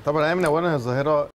طبعا ايمن اولا هي ظاهره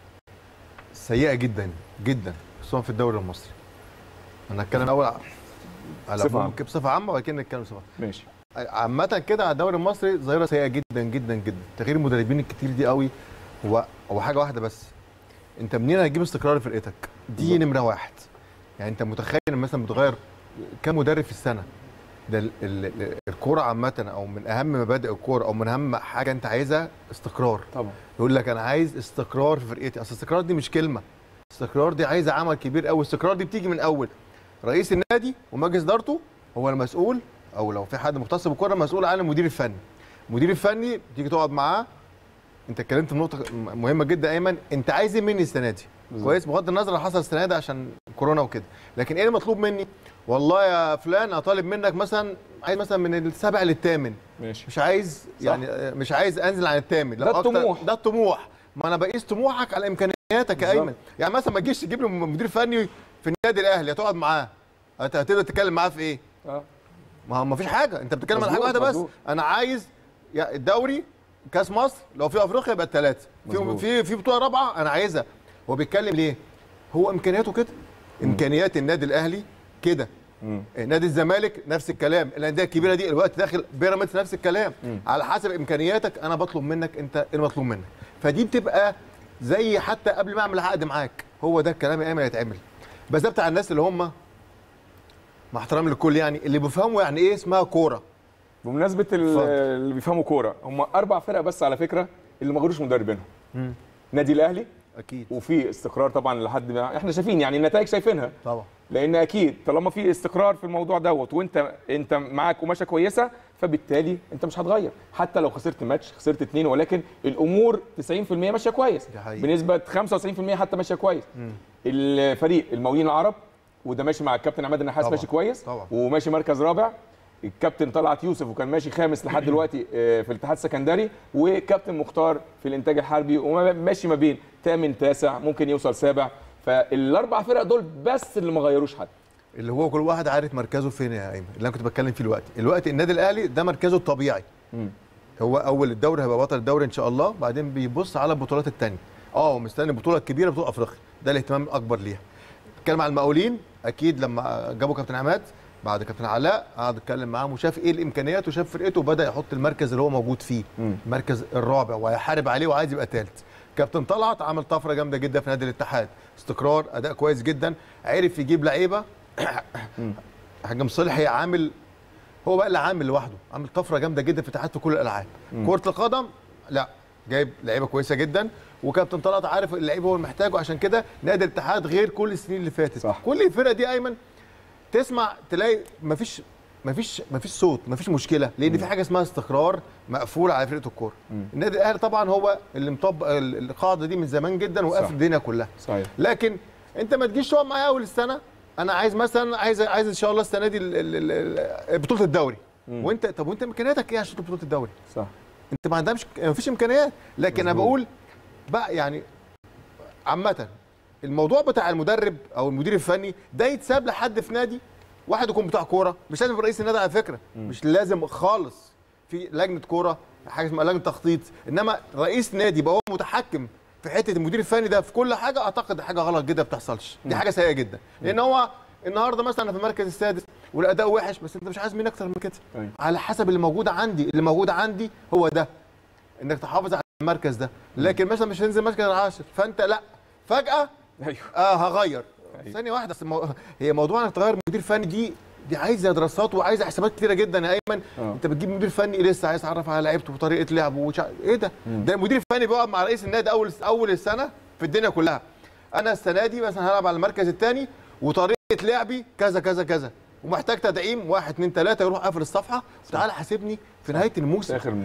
سيئه جدا جدا خصوصا في الدوري المصري انا هتكلم اول على بصفة ممكن بصفه عامه وبعد كده نتكلم بصفه ماشي عامة كده على الدوري المصري ظاهرة سيئة جدا جدا جدا، تغيير المدربين الكتير دي قوي هو هو حاجة واحدة بس أنت منين هتجيب استقرار لفرقتك؟ دي بالظبط. نمرة واحد. يعني أنت متخيل إن مثلا بتغير كام مدرب في السنة؟ ده ال- ال- ال- الكورة عامة أو من أهم مبادئ الكورة أو من أهم حاجة أنت عايزها استقرار. طبعا يقول لك أنا عايز استقرار في فرقتي، أصل استقرار دي مش كلمة. استقرار دي عايزة عمل كبير قوي، استقرار دي بتيجي من أول رئيس النادي ومجلس إدارته هو المسؤول او لو في حد مختص بالكوره مسؤول عن المدير الفني المدير الفني تيجي تقعد معاه انت اتكلمت في نقطه م- مهمه جدا ايمن انت عايز ايه مني السنه دي بالظبط. كويس بغض النظر اللي حصل السنه دي عشان كورونا وكده لكن ايه المطلوب مني والله يا فلان انا طالب منك مثلا عايز مثلا من السابع للثامن ماشي مش عايز صح. يعني آه، مش عايز انزل عن الثامن ده الطموح. ده الطموح ما انا بقيس طموحك على امكانياتك يا بالظبط. ايمن يعني مثلا ما تجيش تجيب لي مدير فني في النادي الاهلي هتقعد معاه هت- هتقدر تتكلم معاه في ايه اه ما هو ما فيش حاجه انت بتتكلم عن حاجه مظبوط، واحده بس مظبوط. انا عايز يا الدوري كاس مصر لو في افريقيا يبقى الثلاثه في مظبوط. في في بطوله رابعه انا عايزها هو بيتكلم ليه هو امكانياته كده امكانيات النادي الاهلي كده مم. نادي الزمالك نفس الكلام الانديه الكبيره دي الوقت داخل بيراميدز نفس الكلام مم. على حسب امكانياتك انا بطلب منك انت ايه المطلوب منك فدي بتبقى زي حتى قبل ما اعمل عقد معاك هو ده الكلام يا ايمن يتعمل بس ده بتاع الناس اللي هم مع احترام للكل يعني اللي بيفهموا يعني ايه اسمها كوره بمناسبه ال- اتفضل. اللي بيفهموا كوره هم اربع فرق بس على فكره اللي ما غيروش مدربينهم نادي الاهلي اكيد وفي استقرار طبعا لحد ما احنا شايفين يعني النتائج شايفينها طبعا لان اكيد طالما في استقرار في الموضوع دوت وانت انت معاك قماشه كويسه فبالتالي انت مش هتغير حتى لو خسرت ماتش خسرت اتنين ولكن الامور 90% ماشيه كويس دي حقيقة. بنسبه 95% حتى ماشيه كويس الفريق المقاولين العرب وده ماشي مع الكابتن عماد النحاس طبعا. ماشي كويس طبعا. وماشي مركز رابع الكابتن طلعت يوسف وكان ماشي خامس لحد دلوقتي آه، في الاتحاد السكندري وكابتن مختار في الانتاج الحربي وماشي ما بين ثامن تاسع ممكن يوصل سابع فالاربع فرق دول بس اللي ما غيروش حد اللي هو كل واحد عارف مركزه فين يا ايمن اللي انا كنت بتكلم فيه الوقت الوقت النادي الاهلي ده مركزه الطبيعي مم. هو اول الدوري هيبقى بطل الدوري ان شاء الله بعدين بيبص على البطولات الثانيه اه مستني البطوله الكبيره بطوله افريقيا ده الاهتمام الاكبر ليها بتكلم عن المقاولين اكيد لما جابوا كابتن عماد بعد كابتن علاء قعد اتكلم معاهم وشاف ايه الامكانيات وشاف فرقته وبدا يحط المركز اللي هو موجود فيه مم. المركز الرابع وهيحارب عليه وعايز يبقى ثالث كابتن طلعت عمل طفره جامده جدا في نادي الاتحاد استقرار اداء كويس جدا عرف يجيب لعيبه حاج صلحي عامل هو بقى اللي عامل لوحده عامل طفره جامده جدا في الاتحاد في كل الالعاب كره القدم لا جايب لعيبه كويسه جدا وكابتن طلعت عارف اللعيب هو اللي محتاجه عشان كده نادي الاتحاد غير كل السنين اللي فاتت صح. كل الفرق دي ايمن تسمع تلاقي مفيش مفيش مفيش صوت مفيش مشكله لان في حاجه اسمها استقرار مقفول على فرقه الكوره النادي الاهلي طبعا هو اللي مطبق ال- القاعده دي من زمان جدا صح. وقافل الدنيا كلها صحيح لكن انت ما تجيش تقعد معايا اول السنه انا عايز مثلا عايز عايز ان شاء الله السنه دي ال- ال- ال- بطوله الدوري مم. وانت طب وانت امكانياتك ايه عشان تبقى بطوله الدوري صح انت ما عندكش ما فيش امكانيات لكن انا مظبوط. بقول بقى يعني عامه الموضوع بتاع المدرب او المدير الفني ده يتساب لحد في نادي واحد يكون بتاع كوره مش لازم يبقى رئيس النادي على فكره مش لازم خالص في لجنه كوره حاجه اسمها لجنه تخطيط انما رئيس نادي يبقى هو متحكم في حته المدير الفني ده في كل حاجه اعتقد حاجه غلط جدا ما بتحصلش دي حاجه سيئه جدا لان هو النهارده مثلا انا في المركز السادس والاداء وحش بس انت مش عايز مني اكتر من كده أيوة. على حسب اللي موجود عندي اللي موجود عندي هو ده انك تحافظ على المركز ده لكن مثلا مش هننزل مركز العاشر فانت لا فجاه ايوه اه هغير أيوة. ثانيه واحده بس المو... هي موضوع انك تغير مدير فني دي دي عايزه دراسات وعايزه حسابات كتيره جدا يا ايمن آه. انت بتجيب مدير فني لسه عايز تعرف على لعيبته وطريقه لعبه وش... ايه ده ده المدير الفني بيقعد مع رئيس النادي اول اول السنه في الدنيا كلها انا السنه دي مثلا هلعب على المركز الثاني وطريقه لعبي كذا كذا كذا ومحتاج تدعيم واحد اثنين ثلاثه يروح قافل الصفحه وتعالى حاسبني في نهايه الموسم اخر